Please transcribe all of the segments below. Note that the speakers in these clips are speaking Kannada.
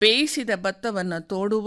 ಬೇಯಿಸಿದ ಭತ್ತವನ್ನು ತೋಡುವ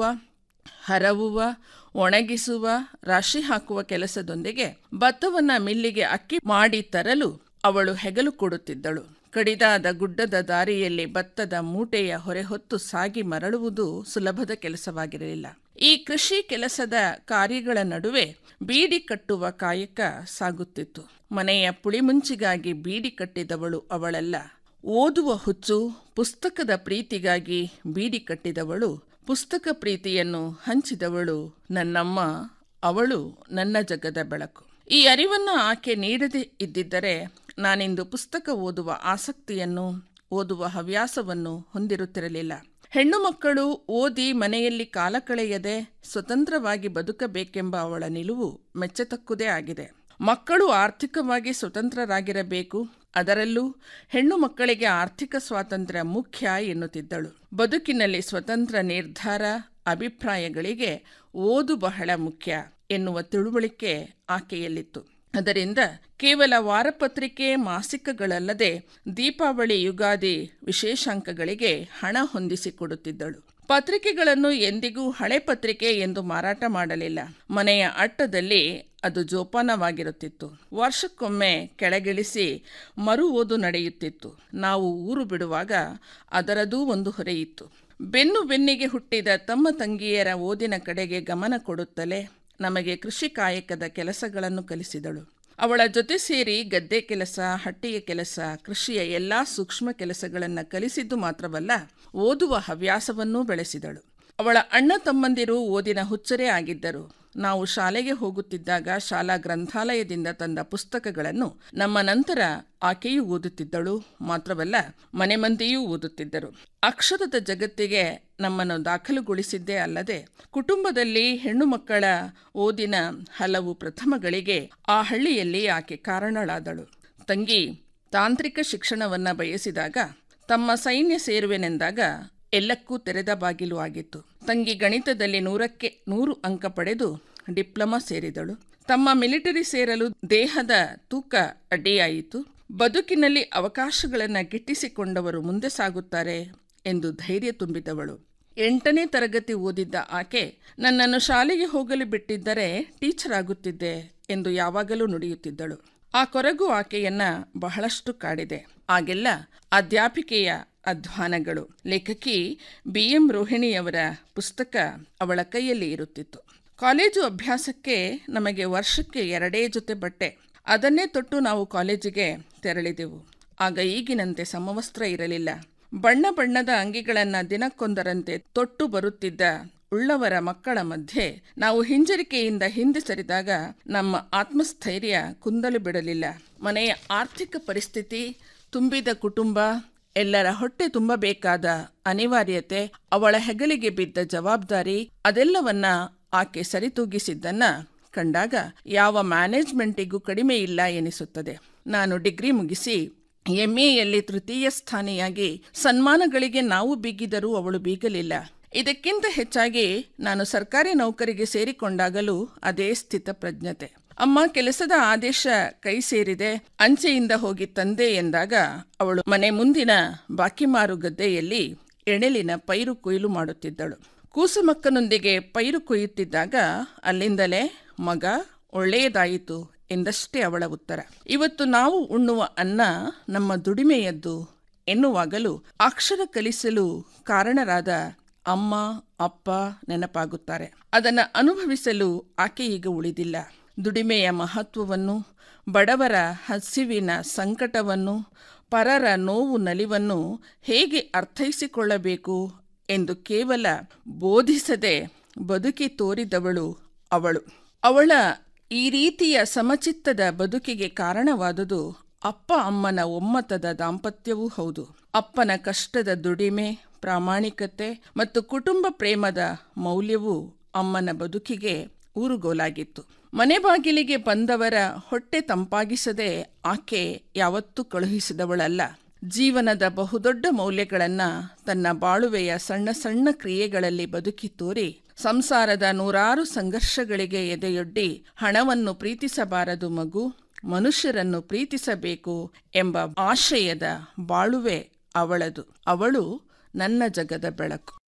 ಹರವುವ ಒಣಗಿಸುವ ರಾಶಿ ಹಾಕುವ ಕೆಲಸದೊಂದಿಗೆ ಭತ್ತವನ್ನ ಮಿಲ್ಲಿಗೆ ಅಕ್ಕಿ ಮಾಡಿ ತರಲು ಅವಳು ಹೆಗಲು ಕೊಡುತ್ತಿದ್ದಳು ಕಡಿದಾದ ಗುಡ್ಡದ ದಾರಿಯಲ್ಲಿ ಭತ್ತದ ಮೂಟೆಯ ಹೊರೆ ಹೊತ್ತು ಸಾಗಿ ಮರಳುವುದು ಸುಲಭದ ಕೆಲಸವಾಗಿರಲಿಲ್ಲ ಈ ಕೃಷಿ ಕೆಲಸದ ಕಾರ್ಯಗಳ ನಡುವೆ ಬೀಡಿ ಕಟ್ಟುವ ಕಾಯಕ ಸಾಗುತ್ತಿತ್ತು ಮನೆಯ ಪುಳಿಮುಂಚಿಗಾಗಿ ಬೀಡಿ ಕಟ್ಟಿದವಳು ಅವಳಲ್ಲ ಓದುವ ಹುಚ್ಚು ಪುಸ್ತಕದ ಪ್ರೀತಿಗಾಗಿ ಬೀಡಿ ಕಟ್ಟಿದವಳು ಪುಸ್ತಕ ಪ್ರೀತಿಯನ್ನು ಹಂಚಿದವಳು ನನ್ನಮ್ಮ ಅವಳು ನನ್ನ ಜಗದ ಬೆಳಕು ಈ ಅರಿವನ್ನು ಆಕೆ ನೀಡದೇ ಇದ್ದಿದ್ದರೆ ನಾನಿಂದು ಪುಸ್ತಕ ಓದುವ ಆಸಕ್ತಿಯನ್ನು ಓದುವ ಹವ್ಯಾಸವನ್ನು ಹೊಂದಿರುತ್ತಿರಲಿಲ್ಲ ಹೆಣ್ಣು ಮಕ್ಕಳು ಓದಿ ಮನೆಯಲ್ಲಿ ಕಾಲ ಕಳೆಯದೆ ಸ್ವತಂತ್ರವಾಗಿ ಬದುಕಬೇಕೆಂಬ ಅವಳ ನಿಲುವು ಮೆಚ್ಚತಕ್ಕುದೇ ಆಗಿದೆ ಮಕ್ಕಳು ಆರ್ಥಿಕವಾಗಿ ಸ್ವತಂತ್ರರಾಗಿರಬೇಕು ಅದರಲ್ಲೂ ಹೆಣ್ಣು ಮಕ್ಕಳಿಗೆ ಆರ್ಥಿಕ ಸ್ವಾತಂತ್ರ್ಯ ಮುಖ್ಯ ಎನ್ನುತ್ತಿದ್ದಳು ಬದುಕಿನಲ್ಲಿ ಸ್ವತಂತ್ರ ನಿರ್ಧಾರ ಅಭಿಪ್ರಾಯಗಳಿಗೆ ಓದು ಬಹಳ ಮುಖ್ಯ ಎನ್ನುವ ತಿಳುವಳಿಕೆ ಆಕೆಯಲ್ಲಿತ್ತು ಅದರಿಂದ ಕೇವಲ ವಾರಪತ್ರಿಕೆ ಮಾಸಿಕಗಳಲ್ಲದೆ ದೀಪಾವಳಿ ಯುಗಾದಿ ವಿಶೇಷಾಂಕಗಳಿಗೆ ಹಣ ಹೊಂದಿಸಿಕೊಡುತ್ತಿದ್ದಳು ಪತ್ರಿಕೆಗಳನ್ನು ಎಂದಿಗೂ ಹಳೆ ಪತ್ರಿಕೆ ಎಂದು ಮಾರಾಟ ಮಾಡಲಿಲ್ಲ ಮನೆಯ ಅಟ್ಟದಲ್ಲಿ ಅದು ಜೋಪಾನವಾಗಿರುತ್ತಿತ್ತು ವರ್ಷಕ್ಕೊಮ್ಮೆ ಕೆಳಗಿಳಿಸಿ ಮರು ಓದು ನಡೆಯುತ್ತಿತ್ತು ನಾವು ಊರು ಬಿಡುವಾಗ ಅದರದೂ ಒಂದು ಹೊರೆಯಿತ್ತು ಬೆನ್ನು ಬೆನ್ನಿಗೆ ಹುಟ್ಟಿದ ತಮ್ಮ ತಂಗಿಯರ ಓದಿನ ಕಡೆಗೆ ಗಮನ ಕೊಡುತ್ತಲೇ ನಮಗೆ ಕೃಷಿ ಕಾಯಕದ ಕೆಲಸಗಳನ್ನು ಕಲಿಸಿದಳು ಅವಳ ಜೊತೆ ಸೇರಿ ಗದ್ದೆ ಕೆಲಸ ಹಟ್ಟಿಯ ಕೆಲಸ ಕೃಷಿಯ ಎಲ್ಲಾ ಸೂಕ್ಷ್ಮ ಕೆಲಸಗಳನ್ನು ಕಲಿಸಿದ್ದು ಮಾತ್ರವಲ್ಲ ಓದುವ ಹವ್ಯಾಸವನ್ನೂ ಬೆಳೆಸಿದಳು ಅವಳ ಅಣ್ಣ ತಮ್ಮಂದಿರು ಓದಿನ ಹುಚ್ಚರೇ ಆಗಿದ್ದರು ನಾವು ಶಾಲೆಗೆ ಹೋಗುತ್ತಿದ್ದಾಗ ಶಾಲಾ ಗ್ರಂಥಾಲಯದಿಂದ ತಂದ ಪುಸ್ತಕಗಳನ್ನು ನಮ್ಮ ನಂತರ ಆಕೆಯೂ ಓದುತ್ತಿದ್ದಳು ಮಾತ್ರವಲ್ಲ ಮನೆ ಮಂದಿಯೂ ಓದುತ್ತಿದ್ದರು ಅಕ್ಷರದ ಜಗತ್ತಿಗೆ ನಮ್ಮನ್ನು ದಾಖಲುಗೊಳಿಸಿದ್ದೇ ಅಲ್ಲದೆ ಕುಟುಂಬದಲ್ಲಿ ಹೆಣ್ಣು ಮಕ್ಕಳ ಓದಿನ ಹಲವು ಪ್ರಥಮಗಳಿಗೆ ಆ ಹಳ್ಳಿಯಲ್ಲಿ ಆಕೆ ಕಾರಣಳಾದಳು ತಂಗಿ ತಾಂತ್ರಿಕ ಶಿಕ್ಷಣವನ್ನ ಬಯಸಿದಾಗ ತಮ್ಮ ಸೈನ್ಯ ಸೇರುವೆನೆಂದಾಗ ಎಲ್ಲಕ್ಕೂ ತೆರೆದ ಬಾಗಿಲು ಆಗಿತ್ತು ತಂಗಿ ಗಣಿತದಲ್ಲಿ ನೂರಕ್ಕೆ ನೂರು ಅಂಕ ಪಡೆದು ಡಿಪ್ಲೊಮಾ ಸೇರಿದಳು ತಮ್ಮ ಮಿಲಿಟರಿ ಸೇರಲು ದೇಹದ ತೂಕ ಅಡ್ಡಿಯಾಯಿತು ಬದುಕಿನಲ್ಲಿ ಅವಕಾಶಗಳನ್ನು ಗಿಟ್ಟಿಸಿಕೊಂಡವರು ಮುಂದೆ ಸಾಗುತ್ತಾರೆ ಎಂದು ಧೈರ್ಯ ತುಂಬಿದವಳು ಎಂಟನೇ ತರಗತಿ ಓದಿದ್ದ ಆಕೆ ನನ್ನನ್ನು ಶಾಲೆಗೆ ಹೋಗಲು ಬಿಟ್ಟಿದ್ದರೆ ಟೀಚರ್ ಆಗುತ್ತಿದ್ದೆ ಎಂದು ಯಾವಾಗಲೂ ನುಡಿಯುತ್ತಿದ್ದಳು ಆ ಕೊರಗು ಆಕೆಯನ್ನ ಬಹಳಷ್ಟು ಕಾಡಿದೆ ಆಗೆಲ್ಲ ಅಧ್ಯಾಪಿಕೆಯ ಅಧ್ವಾನಗಳು ಲೇಖಕಿ ಬಿ ಎಂ ರೋಹಿಣಿಯವರ ಪುಸ್ತಕ ಅವಳ ಕೈಯಲ್ಲಿ ಇರುತ್ತಿತ್ತು ಕಾಲೇಜು ಅಭ್ಯಾಸಕ್ಕೆ ನಮಗೆ ವರ್ಷಕ್ಕೆ ಎರಡೇ ಜೊತೆ ಬಟ್ಟೆ ಅದನ್ನೇ ತೊಟ್ಟು ನಾವು ಕಾಲೇಜಿಗೆ ತೆರಳಿದೆವು ಆಗ ಈಗಿನಂತೆ ಸಮವಸ್ತ್ರ ಇರಲಿಲ್ಲ ಬಣ್ಣ ಬಣ್ಣದ ಅಂಗಿಗಳನ್ನು ದಿನಕ್ಕೊಂದರಂತೆ ತೊಟ್ಟು ಬರುತ್ತಿದ್ದ ಉಳ್ಳವರ ಮಕ್ಕಳ ಮಧ್ಯೆ ನಾವು ಹಿಂಜರಿಕೆಯಿಂದ ಹಿಂದೆ ಸರಿದಾಗ ನಮ್ಮ ಆತ್ಮಸ್ಥೈರ್ಯ ಕುಂದಲು ಬಿಡಲಿಲ್ಲ ಮನೆಯ ಆರ್ಥಿಕ ಪರಿಸ್ಥಿತಿ ತುಂಬಿದ ಕುಟುಂಬ ಎಲ್ಲರ ಹೊಟ್ಟೆ ತುಂಬಬೇಕಾದ ಅನಿವಾರ್ಯತೆ ಅವಳ ಹೆಗಲಿಗೆ ಬಿದ್ದ ಜವಾಬ್ದಾರಿ ಅದೆಲ್ಲವನ್ನ ಆಕೆ ಸರಿತೂಗಿಸಿದ್ದನ್ನ ಕಂಡಾಗ ಯಾವ ಮ್ಯಾನೇಜ್ಮೆಂಟಿಗೂ ಕಡಿಮೆ ಇಲ್ಲ ಎನಿಸುತ್ತದೆ ನಾನು ಡಿಗ್ರಿ ಮುಗಿಸಿ ಎಂಎಯಲ್ಲಿ ತೃತೀಯ ಸ್ಥಾನಿಯಾಗಿ ಸನ್ಮಾನಗಳಿಗೆ ನಾವು ಬೀಗಿದರೂ ಅವಳು ಬೀಗಲಿಲ್ಲ ಇದಕ್ಕಿಂತ ಹೆಚ್ಚಾಗಿ ನಾನು ಸರ್ಕಾರಿ ನೌಕರಿಗೆ ಸೇರಿಕೊಂಡಾಗಲೂ ಅದೇ ಸ್ಥಿತ ಪ್ರಜ್ಞತೆ ಅಮ್ಮ ಕೆಲಸದ ಆದೇಶ ಕೈ ಸೇರಿದೆ ಅಂಚೆಯಿಂದ ಹೋಗಿ ತಂದೆ ಎಂದಾಗ ಅವಳು ಮನೆ ಮುಂದಿನ ಬಾಕಿಮಾರು ಗದ್ದೆಯಲ್ಲಿ ಎಣೆಲಿನ ಪೈರು ಕೊಯ್ಲು ಮಾಡುತ್ತಿದ್ದಳು ಕೂಸುಮಕ್ಕನೊಂದಿಗೆ ಪೈರು ಕೊಯ್ಯುತ್ತಿದ್ದಾಗ ಅಲ್ಲಿಂದಲೇ ಮಗ ಒಳ್ಳೆಯದಾಯಿತು ಎಂದಷ್ಟೇ ಅವಳ ಉತ್ತರ ಇವತ್ತು ನಾವು ಉಣ್ಣುವ ಅನ್ನ ನಮ್ಮ ದುಡಿಮೆಯದ್ದು ಎನ್ನುವಾಗಲೂ ಅಕ್ಷರ ಕಲಿಸಲು ಕಾರಣರಾದ ಅಮ್ಮ ಅಪ್ಪ ನೆನಪಾಗುತ್ತಾರೆ ಅದನ್ನು ಅನುಭವಿಸಲು ಆಕೆ ಈಗ ಉಳಿದಿಲ್ಲ ದುಡಿಮೆಯ ಮಹತ್ವವನ್ನು ಬಡವರ ಹಸಿವಿನ ಸಂಕಟವನ್ನು ಪರರ ನೋವು ನಲಿವನ್ನು ಹೇಗೆ ಅರ್ಥೈಸಿಕೊಳ್ಳಬೇಕು ಎಂದು ಕೇವಲ ಬೋಧಿಸದೆ ಬದುಕಿ ತೋರಿದವಳು ಅವಳು ಅವಳ ಈ ರೀತಿಯ ಸಮಚಿತ್ತದ ಬದುಕಿಗೆ ಕಾರಣವಾದುದು ಅಪ್ಪ ಅಮ್ಮನ ಒಮ್ಮತದ ದಾಂಪತ್ಯವೂ ಹೌದು ಅಪ್ಪನ ಕಷ್ಟದ ದುಡಿಮೆ ಪ್ರಾಮಾಣಿಕತೆ ಮತ್ತು ಕುಟುಂಬ ಪ್ರೇಮದ ಮೌಲ್ಯವೂ ಅಮ್ಮನ ಬದುಕಿಗೆ ಊರುಗೋಲಾಗಿತ್ತು ಮನೆ ಬಾಗಿಲಿಗೆ ಬಂದವರ ಹೊಟ್ಟೆ ತಂಪಾಗಿಸದೆ ಆಕೆ ಯಾವತ್ತೂ ಕಳುಹಿಸಿದವಳಲ್ಲ ಜೀವನದ ಬಹುದೊಡ್ಡ ಮೌಲ್ಯಗಳನ್ನ ತನ್ನ ಬಾಳುವೆಯ ಸಣ್ಣ ಸಣ್ಣ ಕ್ರಿಯೆಗಳಲ್ಲಿ ಬದುಕಿ ತೋರಿ ಸಂಸಾರದ ನೂರಾರು ಸಂಘರ್ಷಗಳಿಗೆ ಎದೆಯೊಡ್ಡಿ ಹಣವನ್ನು ಪ್ರೀತಿಸಬಾರದು ಮಗು ಮನುಷ್ಯರನ್ನು ಪ್ರೀತಿಸಬೇಕು ಎಂಬ ಆಶಯದ ಬಾಳುವೆ ಅವಳದು ಅವಳು ನನ್ನ ಜಗದ ಬೆಳಕು